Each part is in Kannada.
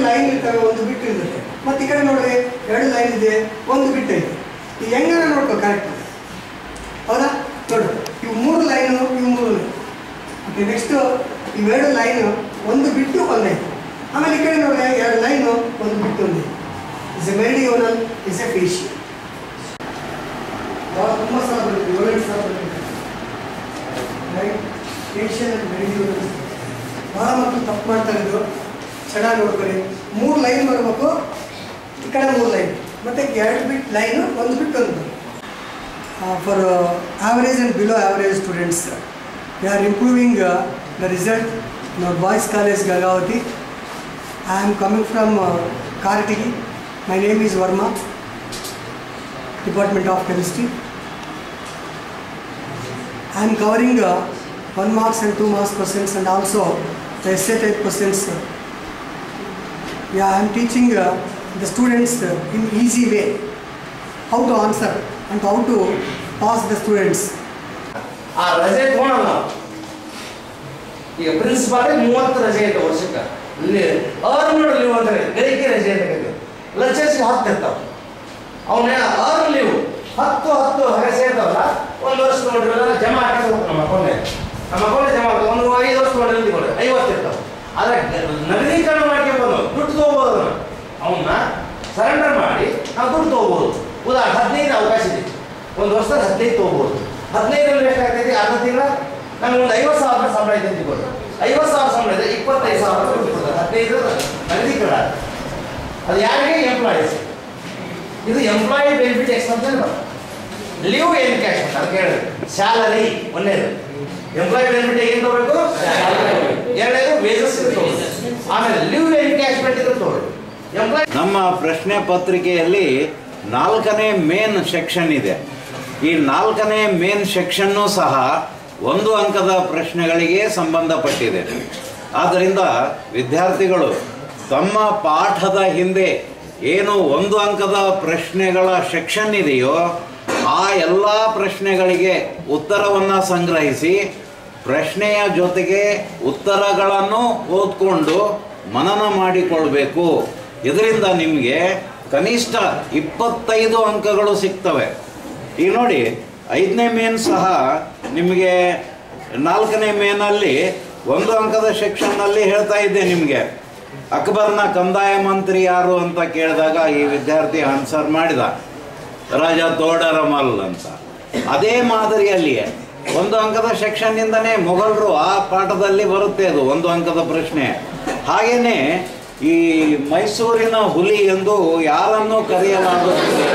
ಲೈನ್ ಇರ್ತವೆ ಒಂದು ಬಿಟ್ಟು ಇರುತ್ತೆ ಮತ್ತು ಈ ಕಡೆ ನೋಡ್ರಿ ಎರಡು ಲೈನ್ ಇದೆ ಒಂದು ಬಿಟ್ಟು ಇದೆ ಈ ಹೆಂಗಾರ ನೋಡ್ಕೋ ಕರೆಕ್ಟ್ ಹೌದಾ ನೋಡು ಇವು ಮೂರು ಲೈನು ಇವು ಮೂರು ಲೈನ್ ಓಕೆ ನೆಕ್ಸ್ಟು ಇವೆರಡು ಲೈನು ಒಂದು ಬಿಟ್ಟು ಒಂದೈತೆ ಆಮೇಲೆ ಈ ಕಡೆ ನೋಡಿದ್ರೆ ಎರಡು ಲೈನು ಒಂದು ಬಿಟ್ಟು ಒಂದು is a meridional is a facial ಭಾಳ ತುಂಬ ಸಲ ಬರುತ್ತೆ ಏಳೆಂಟು ಸಲ ಬರುತ್ತೆ ರೈಟ್ ಫೇಶಿಯಲ್ ಆ್ಯಂಡ್ ಮೆರಿಡಿಯೋನಲ್ ಭಾಳ ಮಕ್ಕಳು ತಪ್ಪು ಮಾಡ್ತಾ ಇದ್ರು ಚೆನ್ನಾಗಿ ನೋಡ್ಕೊಳ್ಳಿ ಮೂರು ಲೈನ್ ಬರಬೇಕು ಈ ಕಡೆ ಮೂರು ಲೈನ್ ಮತ್ತು ಎರಡು ಬಿಟ್ಟು ಲೈನು ಒಂದು ಬಿಟ್ಟು ಒಂದು for average and below average students we are improving the result in our boys college Gangavathi I am coming from Karatagi my name is Varma department of chemistry I am covering uh, one marks and two marks questions and also the essay type questions. Yeah, I am teaching uh, the students uh, in easy way how to answer and how to pass the students. ಆ ರಜೆ ತಗೊಳಲ್ಲ ನಾವು ಈಗ ಪ್ರಿನ್ಸಿಪಾಲ್ ಮೂವತ್ತು ರಜೆ ಐತೆ ವರ್ಷಕ್ಕೆ ಇಲ್ಲಿ ಅರ್ನ್ ಲೀವ್ ಅಂತಾರೆ ಗಳಿಕೆ ರಜೆ ಅಂತ ಕರೀತೀವಿ ಲೆಕ್ಚರ್ಸ್ಗೆ ಹತ್ತು ಇರ್ತಾವ ಅವನ ಅರ್ನ್ ಲೀವ್ ಹತ್ತು ಹತ್ತು ಹಾಗೆ ಸೇರ್ತಾವಲ್ಲ ಒಂದು ವರ್ಷ ನೋಡಿರಲ್ಲ ಜಮಾ ಹಾಕಿ ಹೋಗ್ತಾವ ನಮ್ಮ ಅಕೌಂಟ್ ನಮ್ಮ ಅಕೌಂಟ್ ಜಮಾ ಆಗ್ತಾವ ಒಂದು ಐದು ವರ್ಷ ನೋಡಿದ್ರೆ ತಿಳ್ಕೊಂಡ್ರೆ ಐವತ್ತು ಇರ್ತಾವ ಆದ್ರೆ ನಗದೀಕರಣ ಮಾಡ್ಕೊಂಡು ದುಡ್ಡು ತಗೋಬೋದು ಅದನ್ನ ಅವನ್ನ ಸರೆಂಡರ್ ಮಾಡಿ ನಾವು ದುಡ್ಡು ತಗೋಬೋದು ಉದಾಹರಣೆ ಹದಿನೈದು ಅವಕಾಶ ಇದೆ ಒಂದು ವರ್ಷದಲ್ಲಿ ಹದಿನೈದು ತಗೋಬೋದು ಹದಿನೈದರಲ್ಲಿ ಎಷ್ಟಾಗ್ತೈತಿ ಅರ್ಧ ತಿಂಗಳ ನಮ್ಗೆ ಒಂದು ಐವತ್ತು ಸಾವಿರ ಸಂಬಳ ಇದೆ ಅಂತ ತಿಳ್ಕೊಳ್ಳಿ ಐವತ್ತು ಸಾವಿರ ಸಂಬಳ ಇದೆ ಇಪ್ಪತ್ತೈದು ಸಾವಿರ ದುಡ್ಡು ಕೊಡ್ತಾರೆ ಹದಿನೈದು ನಗದೀಕರಣ ಅದು ಯಾರಿಗೆ ಎಂಪ್ಲಾಯೀಸ್ ಇದು ಎಂಪ್ಲಾಯಿ ಬೆನಿಫಿಟ್ ಎಕ್ಸ್ಪೆನ್ಷನ್ ಲೀವ್ ಏನು ಕ್ಯಾಶ್ ಅಂತ ಅದಕ್ಕೆ ಹೇಳಿದ್ರು ಸ್ಯಾಲರಿ ಒಂದೇದು ಎಂಪ್ಲಾಯಿ ಬೆನಿಫಿಟ್ ಏನು ತಗೋಬೇಕು ಎರಡನೇದು ವೇಜಸ್ ಆಮೇಲೆ ಲೀವ್ ಏನು ಕ್ಯಾಶ್ ಇದ್ರೆ ತಗೊಳ್ಳಿ ಎಂಪ್ಲಾಯ್ ನಮ್ಮ ಪ್ರಶ್ನೆ ಪತ್ರಿಕೆಯಲ್ಲಿ ನಾಲ್ಕನೇ ಮೇನ್ ಸೆಕ್ಷನ್ ಇದೆ ಈ ನಾಲ್ಕನೇ ಮೇನ್ ಸೆಕ್ಷನ್ನು ಸಹ ಒಂದು ಅಂಕದ ಪ್ರಶ್ನೆಗಳಿಗೆ ಸಂಬಂಧಪಟ್ಟಿದೆ ಆದ್ದರಿಂದ ವಿದ್ಯಾರ್ಥಿಗಳು ತಮ್ಮ ಪಾಠದ ಹಿಂದೆ ಏನು ಒಂದು ಅಂಕದ ಪ್ರಶ್ನೆಗಳ ಸೆಕ್ಷನ್ ಇದೆಯೋ ಆ ಎಲ್ಲ ಪ್ರಶ್ನೆಗಳಿಗೆ ಉತ್ತರವನ್ನು ಸಂಗ್ರಹಿಸಿ ಪ್ರಶ್ನೆಯ ಜೊತೆಗೆ ಉತ್ತರಗಳನ್ನು ಓದ್ಕೊಂಡು ಮನನ ಮಾಡಿಕೊಳ್ಬೇಕು ಇದರಿಂದ ನಿಮಗೆ ಕನಿಷ್ಠ ಇಪ್ಪತ್ತೈದು ಅಂಕಗಳು ಸಿಗ್ತವೆ ಈಗ ನೋಡಿ ಐದನೇ ಮೇನ್ ಸಹ ನಿಮಗೆ ನಾಲ್ಕನೇ ಮೇನಲ್ಲಿ ಒಂದು ಅಂಕದ ಸೆಕ್ಷನ್ನಲ್ಲಿ ಹೇಳ್ತಾ ಇದ್ದೆ ನಿಮಗೆ ಅಕ್ಬರ್ನ ಕಂದಾಯ ಮಂತ್ರಿ ಯಾರು ಅಂತ ಕೇಳಿದಾಗ ಈ ವಿದ್ಯಾರ್ಥಿ ಆನ್ಸರ್ ಮಾಡಿದ ರಾಜ ತೋಡರಮಲ್ ಅಂತ ಅದೇ ಮಾದರಿಯಲ್ಲಿಯೇ ಒಂದು ಅಂಕದ ಸೆಕ್ಷನ್ನಿಂದನೇ ಮೊಘಲರು ಆ ಪಾಠದಲ್ಲಿ ಬರುತ್ತೆ ಅದು ಒಂದು ಅಂಕದ ಪ್ರಶ್ನೆ ಹಾಗೇನೆ ಈ ಮೈಸೂರಿನ ಹುಲಿ ಎಂದು ಯಾರನ್ನು ಕರೆಯಲಾಗುತ್ತದೆ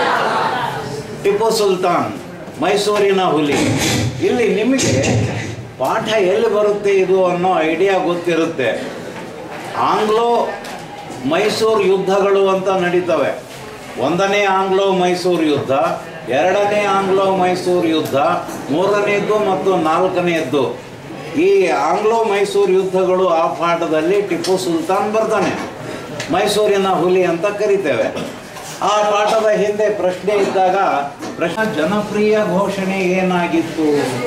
ಟಿಪ್ಪು ಸುಲ್ತಾನ್ ಮೈಸೂರಿನ ಹುಲಿ ಇಲ್ಲಿ ನಿಮಗೆ ಪಾಠ ಎಲ್ಲಿ ಬರುತ್ತೆ ಇದು ಅನ್ನೋ ಐಡಿಯಾ ಗೊತ್ತಿರುತ್ತೆ ಆಂಗ್ಲೋ ಮೈಸೂರು ಯುದ್ಧಗಳು ಅಂತ ನಡೀತವೆ ಒಂದನೇ ಆಂಗ್ಲೋ ಮೈಸೂರು ಯುದ್ಧ ಎರಡನೇ ಆಂಗ್ಲೋ ಮೈಸೂರು ಯುದ್ಧ ಮೂರನೆಯದ್ದು ಮತ್ತು ನಾಲ್ಕನೆಯದ್ದು ಈ ಆಂಗ್ಲೋ ಮೈಸೂರು ಯುದ್ಧಗಳು ಆ ಪಾಠದಲ್ಲಿ ಟಿಪ್ಪು ಸುಲ್ತಾನ್ ಬರ್ತಾನೆ ಮೈಸೂರಿನ ಹುಲಿ ಅಂತ ಕರಿತೇವೆ ಆ ಪಾಠದ ಹಿಂದೆ ಪ್ರಶ್ನೆ ಇದ್ದಾಗ ಪ್ರಶ್ನೆ ಜನಪ್ರಿಯ ಘೋಷಣೆ ಏನಾಗಿತ್ತು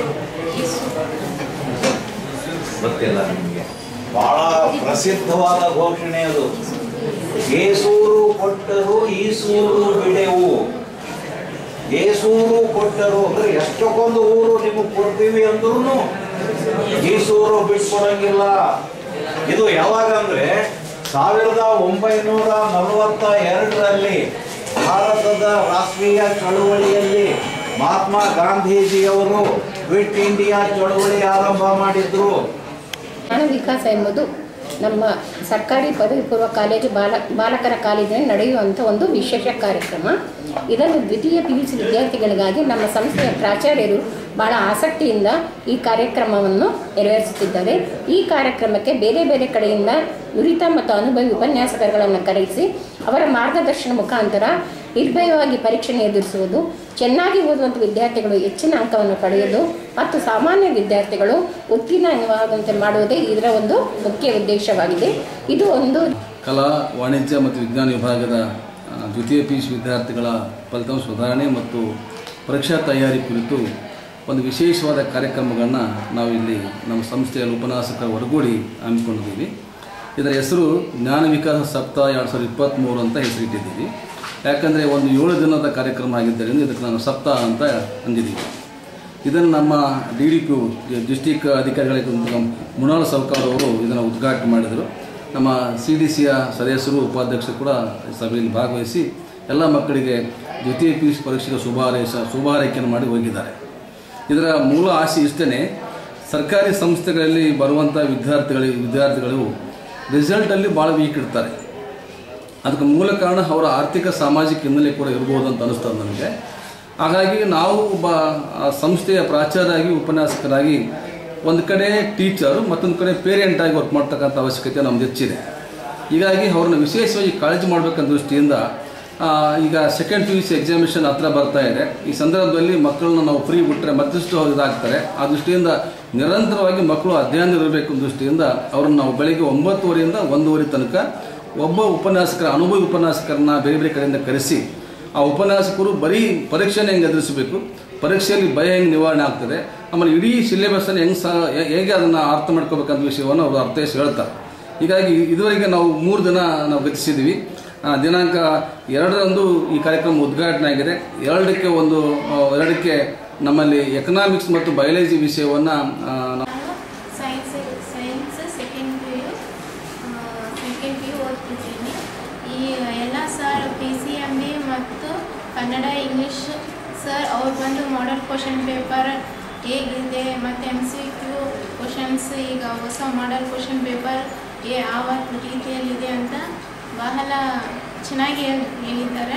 ಗೊತ್ತಿಲ್ಲ ನಿಮಗೆ ಬಹಳ ಪ್ರಸಿದ್ಧವಾದ ಘೋಷಣೆ ಅದು ಏಸೂರು ಕೊಟ್ಟರು ಈಸೂರು ಬಿಡೆವು ಏಸೂರು ಕೊಟ್ಟರು ಅಂದ್ರೆ ಎಷ್ಟಕ್ಕೊಂದು ಊರು ನಿಮಗೆ ಕೊಡ್ತೀವಿ ಅಂದ್ರೂ ಈಸೂರು ಬಿಟ್ಕೊಡಂಗಿಲ್ಲ ಇದು ಯಾವಾಗ ಅಂದ್ರೆ ಸಾವಿರದ ಒಂಬೈನೂರ ನಲವತ್ತ ಎರಡರಲ್ಲಿ ಭಾರತದ ರಾಷ್ಟ್ರೀಯ ಚಳುವಳಿಯಲ್ಲಿ ಮಹಾತ್ಮ ಗಾಂಧೀಜಿಯವರು ಕ್ವಿಟ್ ಇಂಡಿಯಾ ಚಳುವಳಿ ಆರಂಭ ಮಾಡಿದ್ರು ಜ್ಞಾನ ವಿಕಾಸ ಎಂಬುದು ನಮ್ಮ ಸರ್ಕಾರಿ ಪದವಿ ಪೂರ್ವ ಕಾಲೇಜು ಬಾಲ ಬಾಲಕರ ಕಾಲೇಜಿನಲ್ಲಿ ನಡೆಯುವಂಥ ಒಂದು ವಿಶೇಷ ಕಾರ್ಯಕ್ರಮ ಇದನ್ನು ದ್ವಿತೀಯ ಪಿ ಯು ಸಿ ವಿದ್ಯಾರ್ಥಿಗಳಿಗಾಗಿ ನಮ್ಮ ಸಂಸ್ಥೆಯ ಪ್ರಾಚಾರ್ಯರು ಬಹಳ ಆಸಕ್ತಿಯಿಂದ ಈ ಕಾರ್ಯಕ್ರಮವನ್ನು ನೆರವೇರಿಸುತ್ತಿದ್ದಾರೆ ಈ ಕಾರ್ಯಕ್ರಮಕ್ಕೆ ಬೇರೆ ಬೇರೆ ಕಡೆಯಿಂದ ನುರಿತ ಮತ್ತು ಅನುಭವಿ ಉಪನ್ಯಾಸಕರುಗಳನ್ನು ಕರೆಸಿ ಅವರ ಮಾರ್ಗದರ್ಶನ ಮುಖಾಂತರ ನಿರ್ಭಯವಾಗಿ ಪರೀಕ್ಷೆಯನ್ನು ಎದುರಿಸುವುದು ಚೆನ್ನಾಗಿ ಓದುವಂಥ ವಿದ್ಯಾರ್ಥಿಗಳು ಹೆಚ್ಚಿನ ಅಂಕವನ್ನು ಪಡೆಯುವುದು ಮತ್ತು ಸಾಮಾನ್ಯ ವಿದ್ಯಾರ್ಥಿಗಳು ಉತ್ತೀರ್ಣವಾಗುವಂತೆ ಮಾಡುವುದೇ ಇದರ ಒಂದು ಮುಖ್ಯ ಉದ್ದೇಶವಾಗಿದೆ ಇದು ಒಂದು ಕಲಾ ವಾಣಿಜ್ಯ ಮತ್ತು ವಿಜ್ಞಾನ ವಿಭಾಗದ ಆ, ದ್ವಿತೀಯ ಪಿ ಯು ಸಿ ವಿದ್ಯಾರ್ಥಿಗಳ ಫಲಿತಾಂಶ ಸುಧಾರಣೆ ಮತ್ತು ಪರೀಕ್ಷಾ ತಯಾರಿ ಕುರಿತು ಒಂದು ವಿಶೇಷವಾದ ಕಾರ್ಯಕ್ರಮಗಳನ್ನ ನಾವು ಇಲ್ಲಿ ನಮ್ಮ ಸಂಸ್ಥೆಯಲ್ಲಿ ಉಪನ್ಯಾಸಕರ ಒಡಗೂಡಿ ಹಮ್ಮಿಕೊಂಡಿದ್ದೀವಿ ಇದರ ಹೆಸರು ಜ್ಞಾನ ವಿಕಾಸ ಸಪ್ತಾಹ ಎರಡು ಸಾವಿರದ ಇಪ್ಪತ್ತ್ಮೂರು ಅಂತ ಹೆಸರಿಟ್ಟಿದ್ದೀವಿ ಯಾಕಂದರೆ ಒಂದು ಏಳು ದಿನದ ಕಾರ್ಯಕ್ರಮ ಆಗಿದ್ದರಿಂದ ಇದಕ್ಕೆ ನಾನು ಸಪ್ತಾಹ ಅಂತ ಅಂದಿದ್ದೀವಿ ಇದನ್ನು ನಮ್ಮ ಡಿ ಡಿ ಪಿ ಡಿಸ್ಟಿಕ್ ಅಧಿಕಾರಿಗಳಿಗೆ ಮೃಣಾಲ್ ಸೌಕಾರ್ ಅವರು ಇದನ್ನು ಉದ್ಘಾಟನೆ ಮಾಡಿದರು ನಮ್ಮ ಸಿ ಡಿ ಸಿಯ ಸದಸ್ಯರು ಉಪಾಧ್ಯಕ್ಷರು ಕೂಡ ಈ ಸಭೆಯಲ್ಲಿ ಭಾಗವಹಿಸಿ ಎಲ್ಲ ಮಕ್ಕಳಿಗೆ ದ್ವಿತೀಯ ಪಿ ಯು ಸಿ ಪರೀಕ್ಷೆಗೆ ಶುಭ ಹಾರೈಸ ಶುಭ ಹಾರೈಕೆಯನ್ನು ಮಾಡಿ ಹೋಗಿದ್ದಾರೆ ಇದರ ಮೂಲ ಆಶೆ ಇಷ್ಟೇ ಸರ್ಕಾರಿ ಸಂಸ್ಥೆಗಳಲ್ಲಿ ಬರುವಂಥ ವಿದ್ಯಾರ್ಥಿಗಳಿಗೆ ವಿದ್ಯಾರ್ಥಿಗಳು ರಿಸಲ್ಟಲ್ಲಿ ಭಾಳ ವೀಕ್ ಇರ್ತಾರೆ ಅದಕ್ಕೆ ಮೂಲ ಕಾರಣ ಅವರ ಆರ್ಥಿಕ ಸಾಮಾಜಿಕ ಹಿನ್ನೆಲೆ ಕೂಡ ಇರ್ಬೋದು ಅಂತ ಅನಿಸ್ತದೆ ನನಗೆ ಹಾಗಾಗಿ ನಾವು ಒಬ್ಬ ಆ ಸಂಸ್ಥೆಯ ಪ್ರಾಚಾರ್ಯರಾಗಿ ಉಪನ್ಯಾಸಕರಾಗಿ ಒಂದು ಕಡೆ ಟೀಚರ್ ಮತ್ತೊಂದು ಕಡೆ ಪೇರೆಂಟ್ ಆಗಿ ವರ್ಕ್ ಮಾಡ್ತಕ್ಕಂಥ ಅವಶ್ಯಕತೆ ನಮ್ದು ಹೆಚ್ಚಿದೆ ಹೀಗಾಗಿ ಅವ್ರನ್ನ ವಿಶೇಷವಾಗಿ ಕಾಳಜಿ ಮಾಡಬೇಕಂತ ದೃಷ್ಟಿಯಿಂದ ಆ, ಈಗ second P U C examination ಹತ್ರ ಬರ್ತಾ ಇದೆ ಈ ಸಂದರ್ಭದಲ್ಲಿ ಮಕ್ಕಳನ್ನ ನಾವು ಫ್ರೀ ಬಿಟ್ಟರೆ ಮತ್ತಷ್ಟು ಇದಾಗ್ತಾರೆ ಆ ದೃಷ್ಟಿಯಿಂದ ನಿರಂತರವಾಗಿ ಮಕ್ಕಳು ಅಧ್ಯಯನ ಇರಬೇಕು ಅನ್ನೋ ದೃಷ್ಟಿಯಿಂದ ಅವ್ರನ್ನ ನಾವು ಬೆಳಗ್ಗೆ ಒಂಬತ್ತುವರೆಯಿಂದ ಒಂದೂವರೆ ತನಕ ಒಬ್ಬ ಉಪನ್ಯಾಸಕರ ಅನುಭವಿ ಉಪನ್ಯಾಸಕರನ್ನ ಬೇರೆ ಬೇರೆ ಕಡೆಯಿಂದ ಕರೆಸಿ ಆ ಉಪನ್ಯಾಸಕರು ಬರೀ ಪರೀಕ್ಷೆನ ಹೆಂಗೆ ಎದುರಿಸಬೇಕು ಪರೀಕ್ಷೆಯಲ್ಲಿ ಭಯ ಹೆಂಗೆ ನಿವಾರಣೆ ಆಗ್ತದೆ ಆಮೇಲೆ ಇಡೀ ಸಿಲೆಬಸ್ಸನ್ನು ಹೆಂಗೆ ಸಹ ಹೇ- ಹೇಗೆ ಅದನ್ನು ಅರ್ಥ ಮಾಡ್ಕೋಬೇಕಂತ ವಿಷಯವನ್ನು ಅವರು ಅರ್ಥೈಸಿ ಹೇಳ್ತಾರೆ ಹೀಗಾಗಿ ಇದುವರೆಗೆ ನಾವು ಮೂರು ದಿನ ನಾವು ಗತಿಸಿದ್ದೀವಿ ಆ, ದಿನಾಂಕ ಎರಡರಂದು ಈ ಕಾರ್ಯಕ್ರಮ ಉದ್ಘಾಟನೆ ಆಗಿದೆ ಎರಡಕ್ಕೆ ಒಂದು ಆ, ಎರಡಕ್ಕೆ ನಮ್ಮಲ್ಲಿ ಎಕನಾಮಿಕ್ಸ್ ಮತ್ತು ಬಯಾಲಜಿ ವಿಷಯವನ್ನು ನಾನು science science second P U second P U ಓದ್ತಿದ್ದೀನಿ ಈ ಎಲ್ಲ sir P C M B ಮತ್ತು ಕನ್ನಡ ಇಂಗ್ಲೀಷ್ ಸರ್ ಅವ್ರು ಬಂದು ಮಾಡಲ್ ಕ್ವಶನ್ ಪೇಪರ್ ಹೇಗಿದೆ ಮತ್ತು ಎಮ್ ಸಿ ಕ್ಯೂ ಕ್ವಶನ್ಸ್ ಈಗ ಹೊಸ ಮಾಡಲ್ ಕ್ವಶನ್ ಪೇಪರ್ ಯಾವ ರೀತಿಯಲ್ಲಿದೆ ಅಂತ ಬಹಳ ಚೆನ್ನಾಗಿ ಹೇಳ್- ಹೇಳಿದ್ದಾರೆ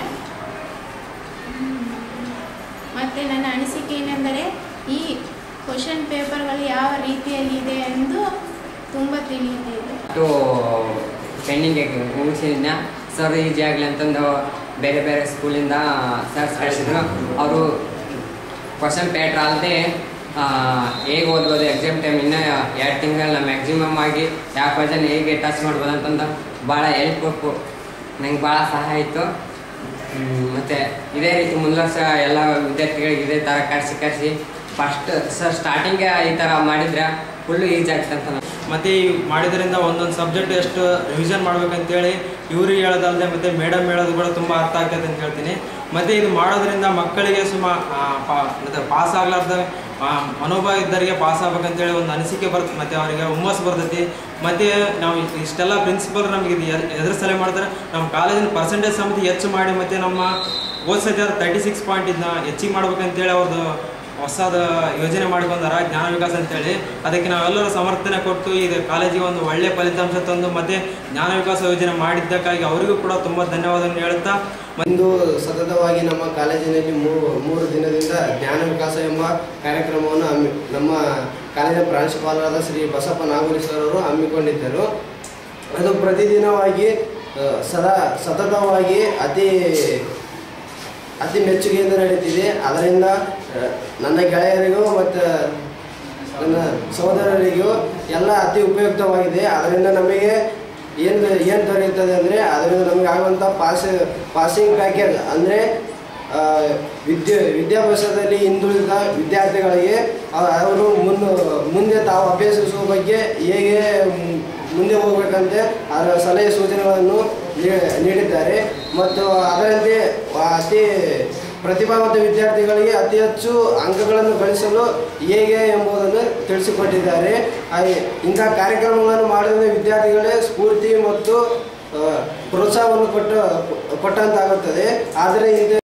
ಮತ್ತು ನನ್ನ ಅನಿಸಿಕೆ ಏನೆಂದರೆ ಈ ಕ್ವಶನ್ ಪೇಪರ್ಗಳು ಯಾವ ರೀತಿಯಲ್ಲಿದೆ ಎಂದು ತುಂಬ ತಿಳಿದಿದೆ ಟು ಪೆಂಡಿಂಗ್ ಮುಗಿಸಿದ್ನ ಸರ್ ಈಜಿ ಆಗಲಿ ಅಂತಂದು ಬೇರೆ ಬೇರೆ ಸ್ಕೂಲಿಂದ ಸರ್ಸ್ ಕಳಿಸಿದ್ರು ಅವರು ಕ್ವಶನ್ ಪೇಪರ್ ಅಲ್ಲದೆ ಹೇಗೆ ಓದ್ಬೋದು ಎಕ್ಸಾಮ್ ಟೈಮ್ ಇನ್ನೂ ಎರಡು ತಿಂಗಳ ಮ್ಯಾಕ್ಸಿಮಮ್ ಆಗಿ ಯಾವ ಕ್ವಶನ್ ಹೇಗೆ ಟಚ್ ಮಾಡ್ಬೋದು ಅಂತಂದು ಭಾಳ ಹೆಲ್ಪ್ ಕೊಟ್ಟು ನಂಗೆ ಭಾಳ ಸಹಾಯ ಆಯಿತು ಮತ್ತು ಇದೇ ರೀತಿ ಮುಂದುವರ್ಸ ಎಲ್ಲ ವಿದ್ಯಾರ್ಥಿಗಳಿಗೆ ಇದೇ ಥರ ಕರೆಸಿ ಕರೆಸಿ ಫಸ್ಟ್ ಸರ್ ಸ್ಟಾರ್ಟಿಂಗೆ ಈ ಥರ ಮಾಡಿದ್ರೆ ಫುಲ್ಲು ಈಜಿ ಆಗ್ತಂತ ನಾನು ಮತ್ತು ಈ ಮಾಡಿದ್ರಿಂದ ಒಂದೊಂದು ಸಬ್ಜೆಕ್ಟ್ ಎಷ್ಟು ರಿವಿಷನ್ ಮಾಡ್ಬೇಕಂತೇಳಿ ಇವ್ರಿಗೆ ಹೇಳೋದಲ್ಲದೆ ಮತ್ತು ಮೇಡಮ್ ಹೇಳೋದು ಕೂಡ ತುಂಬ ಅರ್ಥ ಆಗ್ತೈತೆ ಅಂತ ಹೇಳ್ತೀನಿ ಮತ್ತು ಇದು ಮಾಡೋದ್ರಿಂದ ಮಕ್ಕಳಿಗೆ ಸುಮ ಆ, ಪಾ- ಮತ್ತೆ ಪಾಸ್ ಆಗ್ಲಾರ್ದ ಆ, ಮನೋಭಾವ ಇದ್ದವರಿಗೆ ಪಾಸ್ ಆಗ್ಬೇಕಂತೇಳಿ ಒಂದು ಅನಿಸಿಕೆ ಬರುತ್ತೆ ಮತ್ತು ಅವರಿಗೆ ಹುಮ್ಮಸ್ಸು ಬರ್ತೈತಿ ಮತ್ತು ನಾವು ಇಷ್ಟೆಲ್ಲ ಪ್ರಿನ್ಸಿಪಲ್ ನಮಗೆ ಇದು ಎದ್- ಎದುರು ಸಲಹೆ ಮಾಡ್ತಾರೆ ನಮ್ಮ ಕಾಲೇಜಿನ ಪರ್ಸೆಂಟೇಜ್ ಸಮಿತಿ ಹೆಚ್ಚು ಮಾಡಿ ಮತ್ತು ನಮ್ಮ ಹೋದ ಸತಿ ತರ್ಟಿ ಸಿಕ್ಸ್ ಪಾಯಿಂಟ್ ಇದನ್ನ ಹೆಚ್ಚಿಗೆ ಮಾಡ್ಬೇಕಂತೇಳಿ ಅವ್ರದ್ದು ಹೊಸದ ಯೋಜನೆ ಮಾಡ್ಕೊಂಡಾರ ಜ್ಞಾನ ವಿಕಾಸ ಅಂತೇಳಿ ಅದಕ್ಕೆ ನಾವೆಲ್ಲರೂ ಸಮರ್ಥನೆ ಕೊಟ್ಟು ಇದು ಕಾಲೇಜಿಗೆ ಒಂದು ಒಳ್ಳೆ ಫಲಿತಾಂಶ ತಂದು ಮತ್ತೆ ಜ್ಞಾನ ವಿಕಾಸ ಯೋಜನೆ ಮಾಡಿದ್ದಕ್ಕಾಗಿ ಅವರಿಗೂ ಕೂಡ ತುಂಬ ಧನ್ಯವಾದವನ್ನು ಹೇಳುತ್ತಾ ಇಂದು ಸತತವಾಗಿ ನಮ್ಮ ಕಾಲೇಜಿನಲ್ಲಿ ಮೂರು ಮೂರು ದಿನದಿಂದ ಜ್ಞಾನ ವಿಕಾಸ ಎಂಬ ಕಾರ್ಯಕ್ರಮವನ್ನು ಹಮ್ಮಿ ನಮ್ಮ ಕಾಲೇಜಿನ ಪ್ರಾಂಶುಪಾಲರಾದ ಶ್ರೀ ಬಸಪ್ಪ ನಾಗೂರಿ ಸರ್ ಅವರು ಹಮ್ಮಿಕೊಂಡಿದ್ದರು ಅದು ಪ್ರತಿದಿನವಾಗಿ ಆ, ಸದಾ ಸತತವಾಗಿ ಅತಿ ಅತಿ ಮೆಚ್ಚುಗೆಯಿಂದ ನಡೀತಿದೆ ಅದರಿಂದ ಆ, ನನ್ನ ಗೆಳೆಯರಿಗೂ ಮತ್ತು ನನ್ನ ಸಹೋದರರಿಗೂ ಎಲ್ಲ ಅತಿ ಉಪಯುಕ್ತವಾಗಿದೆ ಅದರಿಂದ ನಮಗೆ ಏನು ಏನು ದೊರೆಯುತ್ತದೆ ಅಂದರೆ ಅದರಿಂದ ನಮಗೆ ಆಗುವಂಥ ಪಾಸ್ ಪಾಸಿಂಗ್ ಪ್ಯಾಕೇಜ್ ಅಂದರೆ ವಿದ್ಯೆ ವಿದ್ಯಾಭ್ಯಾಸದಲ್ಲಿ ಹಿಂದುಳಿದ ವಿದ್ಯಾರ್ಥಿಗಳಿಗೆ ಅ- ಅವರು ಮುನ್ನು ಮುಂದೆ ತಾವು ಅಭ್ಯಸಿಸುವ ಬಗ್ಗೆ ಹೇಗೆ ಮು- ಮುಂದೆ ಹೋಗ್ಬೇಕಂತೆ ಅದರ ಸಲಹೆ ಸೂಚನೆಗಳನ್ನು ನೀ- ನೀಡಿದ್ದಾರೆ ಮತ್ತು ಅದರಂತೆ ಅತಿ ಪ್ರತಿಭಾವಂತ ವಿದ್ಯಾರ್ಥಿಗಳಿಗೆ ಅತಿ ಹೆಚ್ಚು ಅಂಕಗಳನ್ನು ಗಳಿಸಲು ಹೇಗೆ ಎಂಬುದನ್ನು ತಿಳಿಸಿಕೊಟ್ಟಿದ್ದಾರೆ ಹಾಗೆ ಇಂಥ ಕಾರ್ಯಕ್ರಮಗಳನ್ನು ಮಾಡೋದ್ರಿಂದ ವಿದ್ಯಾರ್ಥಿಗಳೇ ಸ್ಫೂರ್ತಿ ಮತ್ತು ಆ, ಪ್ರೋತ್ಸಾಹವನ್ನು ಕೊಟ್ಟು ಕೊಟ್ಟಂತಾಗುತ್ತದೆ ಆದರೆ ಇಂಥ